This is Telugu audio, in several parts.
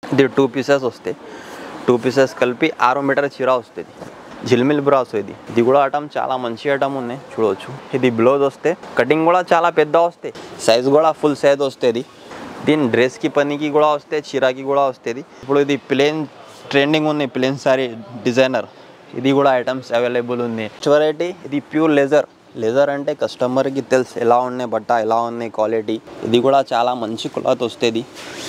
ఇది టూ పీసెస్ వస్తాయి టూ పీసెస్ కలిపి ఆరు మీటర్ చీర వస్తుంది జిల్మిల్ బ్రాస్ ఇది ఇది కూడా ఐటమ్ చాలా మంచి ఐటమ్ ఉన్నాయి చూడవచ్చు ఇది బ్లౌజ్ వస్తే కటింగ్ కూడా చాలా పెద్ద వస్తాయి సైజ్ కూడా ఫుల్ సైజ్ వస్తుంది దీని డ్రెస్కి పనికి కూడా వస్తే చీరకి కూడా వస్తుంది ఇప్పుడు ఇది ప్లేన్ ట్రెండింగ్ ఉంది ప్లేన్ సారీ డిజైనర్ ఇది కూడా ఐటమ్స్ అవైలబుల్ ఉంది వెరైటీ ఇది ప్యూర్ లెజర్ లెజర్ అంటే కస్టమర్కి తెలుసు ఎలా ఉన్నాయి బట్ట ఎలా ఉన్నాయి క్వాలిటీ ఇది కూడా చాలా మంచి క్లాత్ వస్తుంది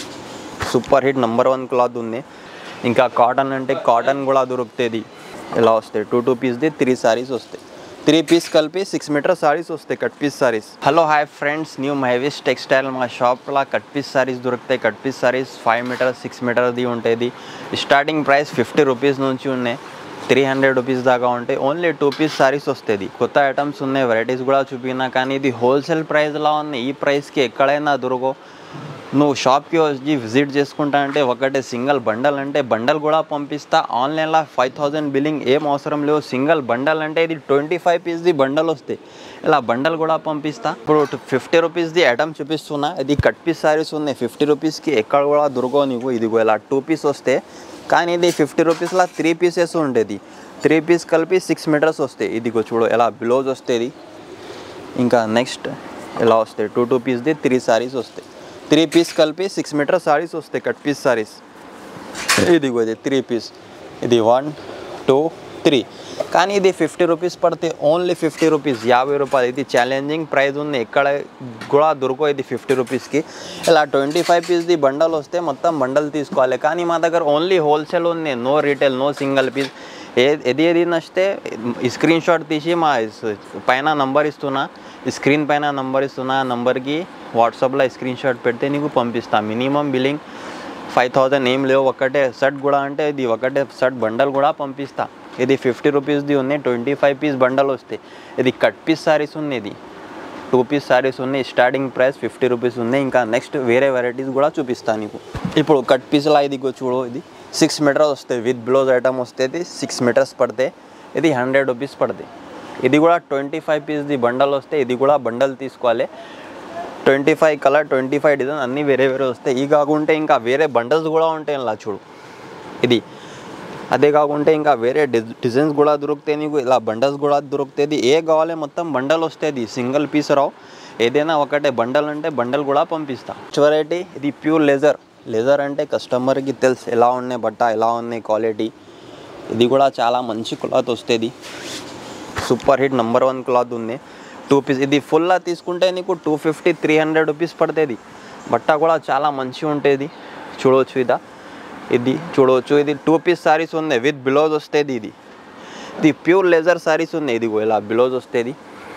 super hit number one cloth ఉంది ఇంకా కాటన్ అంటే కాటన్ కూడా దొరుకుతుంది ఎలా వస్తాయి టూ టూ పీస్ది త్రీ సారీస్ వస్తాయి త్రీ పీస్ కలిపి సిక్స్ మీటర్ సారీస్ వస్తాయి cut piece saris hello hi friends new మహేవిస్ టెక్స్టైల్ మా షాప్లో కట్ పీస్ సారీస్ దొరుకుతాయి cut piece saris five meter six మీటర్ది ఉంటుంది స్టార్టింగ్ ప్రైస్ ఫిఫ్టీ రూపీస్ నుంచి ఉన్నాయి త్రీ హండ్రెడ్ రూపీస్ దాకా ఉంటాయి ఓన్లీ టూ పీస్ సారీస్ వస్తుంది కొత్త ఐటమ్స్ ఉన్నాయి వెరైటీస్ కూడా చూపినా కానీ ఇది హోల్సేల్ ప్రైస్లా ఉంది ఈ ప్రైస్కి ఎక్కడైనా దొరకవు నువ్వు షాప్కి వచ్చి విజిట్ చేసుకుంటా అంటే ఒకటే సింగిల్ బండల్ అంటే బండల్ కూడా పంపిస్తా ఆన్లైన్లో ఫైవ్ థౌజండ్ బిల్లింగ్ ఏం అవసరం లేవు సింగిల్ బండల్ అంటే ఇది ట్వంటీ ఫైవ్ పీస్ది బండల్ వస్తాయి ఇలా బండల్ కూడా పంపిస్తా ఇప్పుడు ఫిఫ్టీ రూపీస్ది ఐటమ్ చూపిస్తున్నా ఇది కట్ పీస్ సారీస్ ఉన్నాయి ఫిఫ్టీ రూపీస్కి ఎక్కడ కూడా దొరకవు నీకు ఇదిగో ఇలా టూ పీస్ వస్తే కానీ ఇది ఫిఫ్టీ రూపీస్లో త్రీ పీసెస్ ఉండేది త్రీ పీస్ కలిపి సిక్స్ మీటర్స్ వస్తాయి ఇదిగో చూడు ఎలా బ్లౌజ్ వస్తుంది ఇంకా నెక్స్ట్ ఎలా వస్తాయి టూ టూ పీస్ది త్రీ సారీస్ వస్తాయి త్రీ పీస్ కలిపి సిక్స్ మీటర్ సారీస్ వస్తాయి కట్ పీస్ సారీస్ ఇదిగో ఇది త్రీ పీస్ ఇది వన్ టూ త్రీ కానీ ఇది ఫిఫ్టీ రూపీస్ పడితే ఓన్లీ ఫిఫ్టీ రూపీస్ యాభై రూపాయలు ఇది ఛాలెంజింగ్ ప్రైస్ ఉంది ఎక్కడ కూడా దొరకవు ఇది ఫిఫ్టీ రూపీస్కి ఇలా ట్వంటీ ఫైవ్ పీస్ది బండల్ వస్తే మొత్తం బండల్ తీసుకోవాలి కానీ మా దగ్గర ఓన్లీ హోల్సేల్ ఉంది no retail no single piece ఏ ఏది ఏది నచ్చితే స్క్రీన్ షాట్ తీసి మా ఇస్- పైన నంబర్ ఇస్తున్నా ఈ స్క్రీన్ పైన నంబర్ ఇస్తున్నా ఆ నంబర్కి వాట్సాప్లో స్క్రీన్ షాట్ పెడితే నీకు పంపిస్తా మినిమం బిల్లింగ్ ఫైవ్ థౌజండ్ ఏం లేవు ఒకటే షర్ట్ కూడా అంటే ఇది ఒకటే షర్ట్ బండల్ కూడా పంపిస్తా ఇది ఫిఫ్టీ రూపీస్ది ఉంది ట్వంటీ ఫైవ్ పీస్ బండల్ వస్తాయి ఇది కట్ పీస్ సారీస్ ఉంది ఇది టూ పీస్ సారీస్ ఉన్నాయి స్టార్టింగ్ ప్రైస్ ఫిఫ్టీ రూపీస్ ఉంది ఇంకా నెక్స్ట్ వేరే వెరైటీస్ కూడా చూపిస్తాను నీకు ఇప్పుడు కట్ పీస్లా ఇది ఇగో చూడు ఇది సిక్స్ మీటర్స్ వస్తాయి విత్ బ్లౌజ్ ఐటమ్ వస్తుంది సిక్స్ మీటర్స్ పడతాయి ఇది హండ్రెడ్ రూపీస్ పడతాయి ఇది కూడా ట్వంటీ ఫైవ్ పీస్ది బండల్ వస్తే ఇది కూడా బండల్ తీసుకోవాలి twenty five colour twenty five design అన్నీ వేరే వేరే వస్తాయి ఈ కాకుంటే ఇంకా వేరే బండల్స్ కూడా ఉంటాయి ఇలా చూడు ఇది అదే కాకుంటే ఇంకా వేరే డిజ్ డిజైన్స్ కూడా దొరుకుతాయి నీకు ఇలా బండల్స్ కూడా దొరుకుతాయి ఏ కావాలి మొత్తం బండల్ వస్తుంది సింగిల్ పీస్ రావు ఏదైనా ఒకటే బండల్ అంటే బండల్ కూడా పంపిస్తా వెరైటీ ఇది ప్యూర్ లెజర్ లెజర్ అంటే కస్టమర్కి తెలుసు ఎలా ఉన్నాయి బట్ట ఎలా ఉన్నాయి క్వాలిటీ ఇది కూడా చాలా మంచి క్లాత్ వస్తుంది super hit number one cloth ఉంది టూ పీస్ ఇది ఫుల్లా తీసుకుంటే నీకు two fifty three hundred rupees పడుతుంది బట్ట కూడా చాలా మంచిగా ఉంటుంది చూడవచ్చు ఇదా ఇది చూడవచ్చు ఇది టూ పీస్ సారీస్ ఉంది విత్ బ్లౌజ్ వస్తుంది ఇది ఇది ప్యూర్ లెజర్ సారీస్ ఉంది ఇది ఇలా బ్లౌజ్ వస్తుంది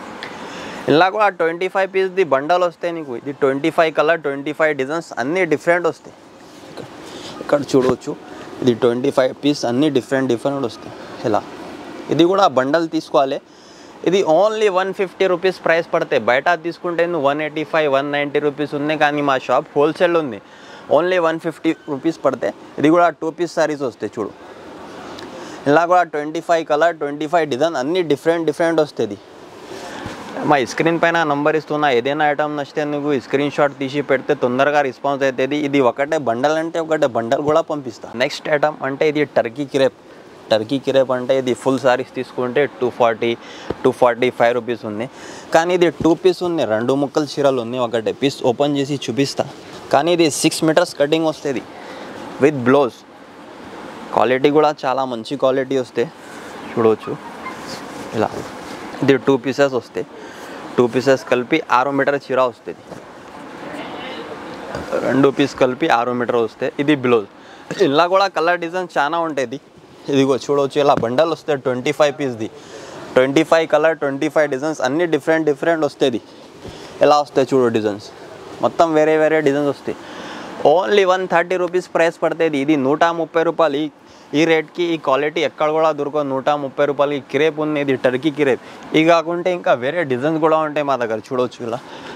ఇలా కూడా ట్వంటీ ఫైవ్ పీస్ది బండల్ వస్తాయి నీకు ఇది twenty five colour twenty five designs అన్నీ డిఫరెంట్ వస్తాయి ఇక్కడ- ఇక్కడ చూడవచ్చు ఇది ట్వంటీ ఫైవ్ పీస్ అన్నీ డిఫరెంట్ డిఫరెంట్ వస్తాయి ఇలా ఇది కూడా బండల్ తీసుకోవాలి ఇది only one fifty rupees price పడతాయి బయట తీసుకుంటే నువ్వు one eighty five one ninety rupees ఉన్నాయి కానీ మా షాప్ హోల్సేల్ ఉంది ఓన్లీ వన్ ఫిఫ్టీ రూపీస్ పడతాయి ఇది కూడా టూ పీస్ సారీస్ వస్తాయి చూడు ఇలా కూడా twenty five colour twenty five design అన్నీ డిఫరెంట్ డిఫరెంట్ వస్తుంది మా స్క్రీన్ పైన నంబర్ ఇస్తున్నా ఏదైనా ఐటమ్ నచ్చితే నువ్వు స్క్రీన్ షాట్ తీసి పెడితే తొందరగా రెస్పాన్స్ అవుతుంది ఇది ఒకటే బండల్ అంటే ఒకటే బండల్ కూడా పంపిస్తా నెక్స్ట్ ఐటమ్ అంటే ఇది టర్కీ క్రేప్ టర్కీ క్రేప్ అంటే ఇది ఫుల్ సారీస్ తీసుకుంటే two forty two forty five rupees ఉంది కానీ ఇది టూ పీస్ ఉంది రెండు ముక్కలు చీరలు ఉన్నాయి ఒకటే పీస్ ఓపెన్ చేసి చూపిస్తా కానీ ఇది సిక్స్ మీటర్స్ కటింగ్ వస్తుంది విత్ బ్లౌజ్ క్వాలిటీ కూడా చాలా మంచి క్వాలిటీ వస్తే చూడవచ్చు ఇలా ఇది టూ పీసెస్ వస్తాయి టూ పీసెస్ కలిపి ఆరు మీటర్ చీర వస్తుంది రెండు పీస్ కలిపి ఆరు మీటర్ వస్తాయి ఇది బ్లౌజ్ ఇలా కూడా కలర్ డిజైన్ చాలా ఉంటుంది ఇదిగో చూడవచ్చు ఇలా బండల్ వస్తాయి ట్వంటీ ఫైవ్ పీస్ది twenty five colour twenty five designs అన్నీ డిఫరెంట్ డిఫరెంట్ వస్తుంది ఎలా వస్తాయి చూడు డిజైన్స్ మొత్తం వేరే వేరే డిజైన్స్ వస్తాయి only one thirty rupees price పడుతుంది ఇది నూట ముప్పై రూపాయలు ఈ ఈ రేట్కి ఈ క్వాలిటీ ఎక్కడ కూడా దొరకదు నూట ముప్పై రూపాయలు ఈ క్రేప్ ఉంది ఇది టర్కీ క్రేప్ ఇది కాకుంటే ఇంకా వేరే డిజైన్స్ కూడా ఉంటాయి మా దగ్గర చూడవచ్చు ఇలా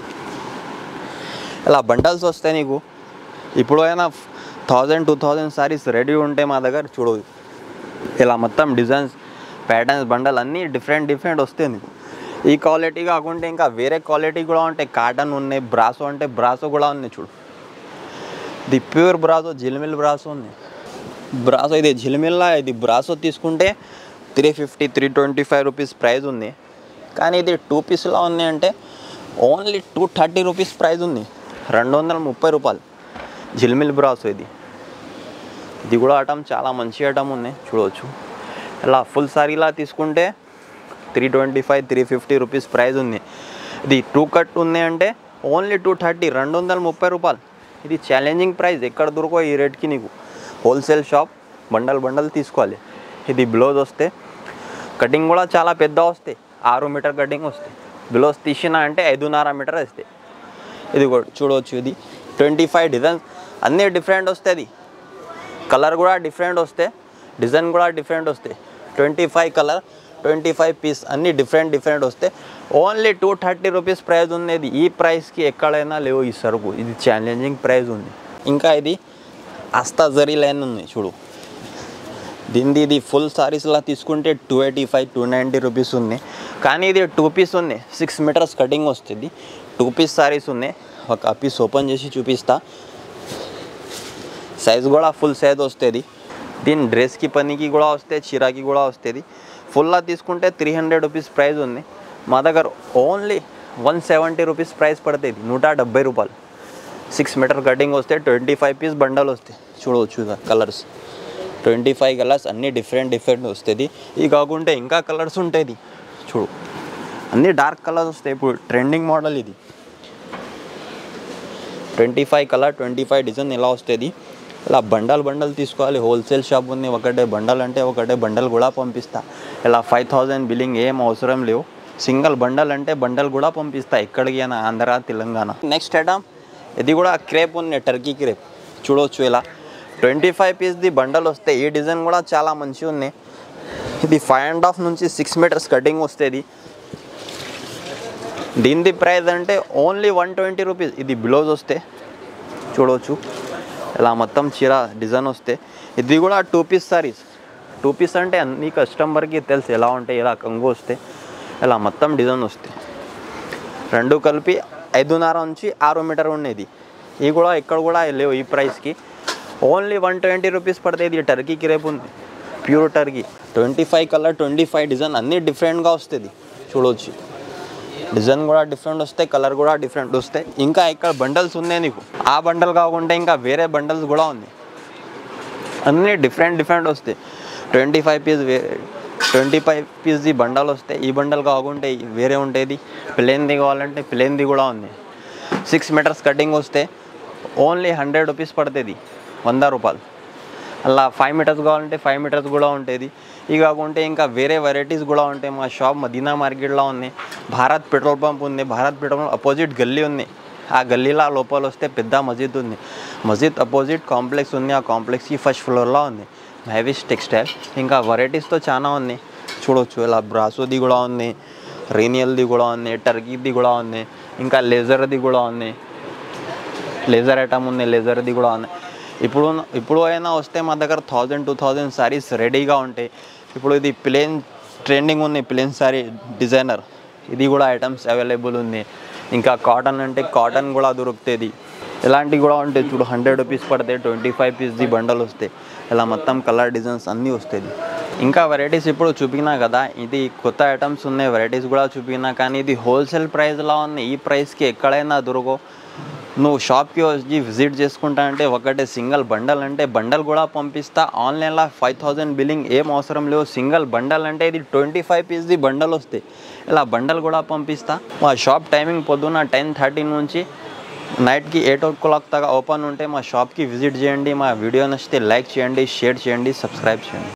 ఇలా బండల్స్ వస్తాయి నీకు ఇప్పుడు అయినా thousand two thousand saris ready ఉంటే మా దగ్గర చూడు ఇలా మొత్తం డిజైన్స్ ప్యాటర్న్స్ బండల్ అన్నీ డిఫరెంట్ డిఫరెంట్ వస్తాయి నీకు ఈ క్వాలిటీ కాకుంటే ఇంకా వేరే క్వాలిటీ కూడా ఉంటాయి కాటన్ ఉన్నాయి బ్రాసో అంటే బ్రాసో కూడా ఉన్నాయి చూడు ఇది ప్యూర్ బ్రాసో జిల్మిల్ బ్రాసో ఉంది బ్రాసో ఇది జిల్మిల్లా ఇది బ్రాసో తీసుకుంటే three fifty three twenty five rupees price ఉంది కానీ ఇది టూ పీస్లా ఉంది అంటే only two thirty rupees price ఉంది రెండు వందల ముప్పై రూపాయలు జిల్మిల్ బ్రాసో ఇది ఇది కూడా ఐటమ్ చాలా మంచి ఐటమ్ ఉంది చూడవచ్చు ఇలా ఫుల్ సారీలా తీసుకుంటే three twenty five three fifty rupees price ఉంది ఇది టూ కట్ ఉంది అంటే ఓన్లీ టూ థర్టీ రెండు వందల ముప్పై రూపాయలు ఇది ఛాలెంజింగ్ ప్రైస్ ఎక్కడ దొరకో ఈ రేట్కి నీకు హోల్సేల్ షాప్ బండల్ బండల్ తీసుకోవాలి ఇది బ్లౌజ్ వస్తే కటింగ్ కూడా చాలా పెద్ద వస్తాయి ఆరు మీటర్ కటింగ్ వస్తాయి బ్లౌజ్ తీసిన అంటే ఐదున్నర మీటర్ వస్తాయి ఇది కూడా చూడవచ్చు ఇది ట్వంటీ ఫైవ్ డిజైన్స్ అన్నీ డిఫరెంట్ వస్తుంది కలర్ కూడా డిఫరెంట్ వస్తే డిజైన్ కూడా డిఫరెంట్ వస్తాయి twenty five colour twenty five piece అన్నీ డిఫరెంట్ డిఫరెంట్ వస్తే only two thirty rupees price ఉంది ఈ ప్రైస్కి ఎక్కడైనా లేవు ఈ సరుకు ఇది ఛాలెంజింగ్ ప్రైస్ ఉంది ఇంకా ఇది అస్తా జరీ లైన్ ఉంది చూడు దీనిది ఇది ఫుల్ సారీస్లా తీసుకుంటే two eighty five two ninety rupees ఉంది కానీ ఇది టూ పీస్ ఉంది సిక్స్ మీటర్స్ కటింగ్ వస్తుంది టూ పీస్ సారీస్ ఉన్నాయి ఒక పీస్ ఓపెన్ చేసి చూపిస్తా సైజ్ కూడా ఫుల్ సైజ్ వస్తుంది దీని డ్రెస్కి పనికి కూడా వస్తే చీరకి కూడా వస్తుంది ఫుల్లా తీసుకుంటే త్రీ హండ్రెడ్ రూపీస్ ప్రైస్ ఉంది మా దగ్గర only one seventy rupees price పడుతుంది నూట డెబ్బై రూపాయలు సిక్స్ మీటర్ కటింగ్ వస్తే ట్వంటీ ఫైవ్ పీస్ బండల్ వస్తాయి చూడవచ్చు కలర్స్ ట్వంటీ ఫైవ్ కలర్స్ అన్నీ డిఫరెంట్ డిఫరెంట్ వస్తుంది ఇది కాకుంటే ఇంకా కలర్స్ ఉంటాయి చూడు అన్నీ డార్క్ కలర్స్ వస్తాయి ఇప్పుడు ట్రెండింగ్ మోడల్ ఇది twenty five colour twenty five design ఎలా వస్తుంది ఇలా బండల్ బండల్ తీసుకోవాలి హోల్సేల్ షాప్ ఉంది ఒకటే బండల్ అంటే ఒకటే బండల్ కూడా పంపిస్తా ఇలా ఫైవ్ థౌజండ్ బిల్లింగ్ ఏం అవసరం లేవు సింగిల్ బండల్ అంటే బండల్ కూడా పంపిస్తా ఎక్కడికి అయినా ఆంధ్ర తెలంగాణ నెక్స్ట్ ఐటమ్ ఇది కూడా క్రేప్ ఉంది టర్కీ క్రేప్ చూడవచ్చు ఇలా ట్వంటీ ఫైవ్ పీస్ది బండల్ వస్తే ఈ డిజైన్ కూడా చాలా మంచిగా ఉంది ఇది ఫైవ్ అండ్ హాఫ్ నుంచి సిక్స్ మీటర్స్ కటింగ్ వస్తుంది దీనిది ప్రైస్ అంటే ఓన్లీ వన్ ట్వంటీ రూపీస్ ఇది బ్లౌజ్ వస్తే చూడవచ్చు ఇలా మొత్తం చీర డిజైన్ వస్తే ఇది కూడా two piece saris two piece అంటే అన్ని కస్టమర్కి తెలుసు ఎలా ఉంటాయి ఇలా కంగు వస్తే ఇలా మొత్తం డిజైన్ వస్తాయి రెండు కలిపి ఐదున్నర నుంచి ఆరు మీటర్ ఉండేది ఇవి కూడా ఇక్కడ కూడా లేవు ఈ ప్రైస్కి ఓన్లీ వన్ ట్వంటీ రూపీస్ పడుతుంది ఇది టర్కీకి రేపు ఉంది pure Turkey twenty five colour twenty five design అన్నీ డిఫరెంట్గా వస్తుంది చూడవచ్చు డిజైన్ కూడా డిఫరెంట్ వస్తాయి కలర్ కూడా డిఫరెంట్ వస్తాయి ఇంకా ఇక్కడ బండల్స్ ఉన్నాయి నీకు ఆ బండల్ కాకుండా ఇంకా వేరే బండల్స్ కూడా ఉంది అన్నీ డిఫరెంట్ డిఫరెంట్ వస్తాయి twenty five piece twenty five పీస్ది బండల్ వస్తాయి ఈ బండల్ కాకుంటే ఈ వేరే ఉండేది ప్లేన్ది కావాలంటే ప్లేన్ది కూడా ఉంది సిక్స్ మీటర్స్ కటింగ్ వస్తే ఓన్లీ హండ్రెడ్ రూపీస్ పడుతుంది వంద రూపాయలు అలా ఫైవ్ మీటర్స్ కావాలంటే ఫైవ్ మీటర్స్ కూడా ఉంటుంది ఇవి కాకుంటే ఇంకా వేరే వెరైటీస్ కూడా ఉంటాయి మా షాప్ మదీనా మార్కెట్లో ఉంది భారత్ పెట్రోల్ పంప్ ఉంది భారత్ పెట్రోల్ పంప్ అపోజిట్ గల్లీ ఉంది ఆ గల్లీలో లోపల వస్తే పెద్ద మసీద్ ఉంది మసీద్ అపోజిట్ కాంప్లెక్స్ ఉంది ఆ కాంప్లెక్స్కి ఫస్ట్ ఫ్లోర్లో ఉంది హెవీస్ టెక్స్టైల్ ఇంకా వెరైటీస్తో చాలా ఉంది చూడవచ్చు ఇలా బ్రాసోది కూడా ఉంది రీనియల్ది కూడా ఉంది టర్కీది కూడా ఉంది ఇంకా లేజర్ది కూడా ఉంది లేజర్ ఐటమ్ ఉంది లేజర్ది కూడా ఉంది ఇప్పుడు ఇప్పుడు అయినా వస్తే మా దగ్గర థౌజండ్ టూ థౌజండ్ సారీస్ రెడీగా ఉంటాయి ఇప్పుడు ఇది ప్లేన్ ట్రెండింగ్ ఉంది ప్లేన్ సారీ డిజైనర్ ఇది కూడా ఐటమ్స్ అవైలబుల్ ఉంది ఇంకా కాటన్ అంటే కాటన్ కూడా దొరుకుతుంది ఇలాంటివి కూడా ఉంటాయి చూడు హండ్రెడ్ రూపీస్ పడతాయి ట్వంటీ ఫైవ్ పీస్ది బండల్ వస్తాయి ఇలా మొత్తం కలర్ డిజైన్స్ అన్నీ వస్తాయి ఇంకా వెరైటీస్ ఇప్పుడు చూపినా కదా ఇది కొత్త ఐటమ్స్ ఉన్నాయి వెరైటీస్ కూడా చూపినా కానీ ఇది హోల్సేల్ ప్రైస్లో ఉంది ఈ ప్రైస్కి ఎక్కడైనా దొరకవు నువ్వు షాప్కి వచ్చి విజిట్ చేసుకుంటా అంటే ఒకటే సింగిల్ బండల్ అంటే బండల్ కూడా పంపిస్తా ఆన్లైన్లో ఫైవ్ థౌజండ్ బిల్లింగ్ ఏం అవసరం లేవు సింగిల్ బండల్ అంటే ఇది ట్వంటీ ఫైవ్ పీస్ది బండల్ వస్తాయి ఇలా బండల్ కూడా పంపిస్తా మా షాప్ టైమింగ్ పొద్దున్న టెన్ థర్టీ నుంచి నైట్కి ఎయిట్ ఓ క్లాక్ దాకా ఓపెన్ ఉంటే మా షాప్కి విజిట్ చేయండి మా వీడియో నచ్చితే లైక్ చేయండి షేర్ చేయండి సబ్స్క్రైబ్ చేయండి